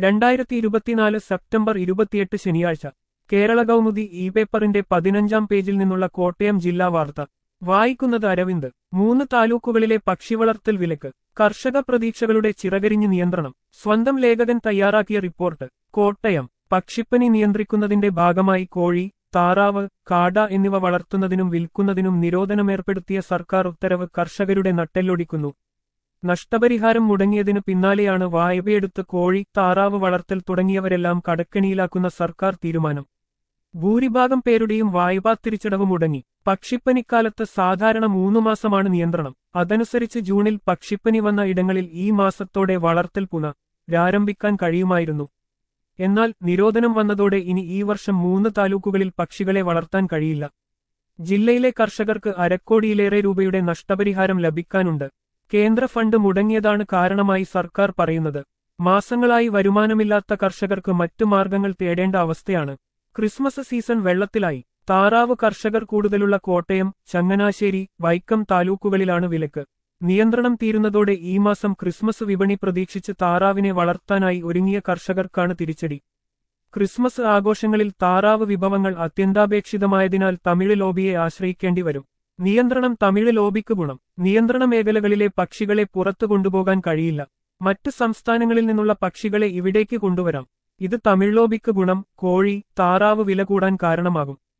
രണ്ടായിരത്തി ഇരുപത്തിനാല് സെപ്റ്റംബർ ഇരുപത്തിയെട്ട് ശനിയാഴ്ച കേരള കൗമുദി ഇ പേപ്പറിന്റെ പതിനഞ്ചാം പേജിൽ നിന്നുള്ള കോട്ടയം ജില്ലാ വാർത്ത വായിക്കുന്നത് അരവിന്ദ് മൂന്ന് താലൂക്കുകളിലെ പക്ഷിവളർത്തൽ വിലക്ക് കർഷക പ്രതീക്ഷകളുടെ ചിറകരിഞ്ഞ് നിയന്ത്രണം സ്വന്തം ലേഖകൻ തയ്യാറാക്കിയ റിപ്പോർട്ട് കോട്ടയം പക്ഷിപ്പനി നിയന്ത്രിക്കുന്നതിന്റെ ഭാഗമായി കോഴി താറാവ് കാട എന്നിവ വളർത്തുന്നതിനും വിൽക്കുന്നതിനും നിരോധനമേർപ്പെടുത്തിയ സർക്കാർ ഉത്തരവ് കർഷകരുടെ നട്ടെല്ലൊടിക്കുന്നു നഷ്ടപരിഹാരം മുടങ്ങിയതിനു പിന്നാലെയാണ് വായ്പയെടുത്ത് കോഴി താറാവ് വളർത്തൽ തുടങ്ങിയവരെല്ലാം കടക്കെണിയിലാക്കുന്ന സർക്കാർ തീരുമാനം ഭൂരിഭാഗം പേരുടെയും വായ്പാ തിരിച്ചടവ് മുടങ്ങി പക്ഷിപ്പനിക്കാലത്ത് സാധാരണ മൂന്നു മാസമാണ് നിയന്ത്രണം അതനുസരിച്ച് ജൂണിൽ പക്ഷിപ്പനി വന്ന ഇടങ്ങളിൽ ഈ മാസത്തോടെ വളർത്തൽ പുനരാരംഭിക്കാൻ കഴിയുമായിരുന്നു എന്നാൽ നിരോധനം വന്നതോടെ ഇനി ഈ വർഷം മൂന്ന് താലൂക്കുകളിൽ പക്ഷികളെ വളർത്താൻ കഴിയില്ല ജില്ലയിലെ കർഷകർക്ക് അരക്കോടിയിലേറെ രൂപയുടെ നഷ്ടപരിഹാരം ലഭിക്കാനുണ്ട് കേന്ദ്ര ഫണ്ട് മുടങ്ങിയതാണ് കാരണമായി സർക്കാർ പറയുന്നത് മാസങ്ങളായി വരുമാനമില്ലാത്ത കർഷകർക്ക് മറ്റു മാർഗങ്ങൾ തേടേണ്ട അവസ്ഥയാണ് ക്രിസ്മസ് സീസൺ വെള്ളത്തിലായി താറാവ് കർഷകർ കൂടുതലുള്ള കോട്ടയം ചങ്ങനാശ്ശേരി വൈക്കം താലൂക്കുകളിലാണ് വിലക്ക് നിയന്ത്രണം തീരുന്നതോടെ ഈ മാസം ക്രിസ്മസ് വിപണി പ്രതീക്ഷിച്ച് താറാവിനെ വളർത്താനായി ഒരുങ്ങിയ കർഷകർക്കാണ് തിരിച്ചടി ക്രിസ്മസ് ആഘോഷങ്ങളിൽ താറാവ് വിഭവങ്ങൾ അത്യന്താപേക്ഷിതമായതിനാൽ തമിഴ് ലോബിയെ ആശ്രയിക്കേണ്ടി വരും നിയന്ത്രണം തമിഴ് ലോബിക്ക് ഗുണം നിയന്ത്രണ മേഖലകളിലെ പക്ഷികളെ പുറത്തു കൊണ്ടുപോകാൻ കഴിയില്ല മറ്റു സംസ്ഥാനങ്ങളിൽ നിന്നുള്ള പക്ഷികളെ ഇവിടേക്ക് കൊണ്ടുവരാം ഇത് തമിഴ് ലോബിക്ക് ഗുണം കോഴി താറാവ് വില കൂടാൻ കാരണമാകും